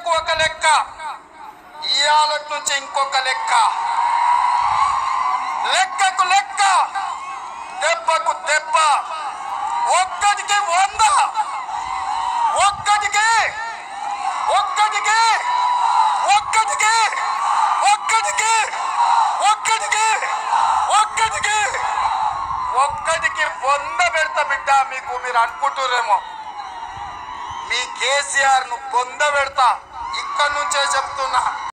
ఒక లెక్క ఇవాళ నుంచి ఇంకొక లెక్క లెక్కకు లెక్క దెబ్బకు దెబ్బ ఒక్కటికి వంద ఒక్కటికి ఒక్కటికి ఒక్కటికి ఒక్కటికి ఒక్కటికి ఒక్కటికి ఒక్కటికి వంద పెడతా బిడ్డ మీకు మీరు అనుకుంటురేమో మీ కేసీఆర్ ను పొంద పెడతా ఇక్కడ నుంచే చెప్తున్నా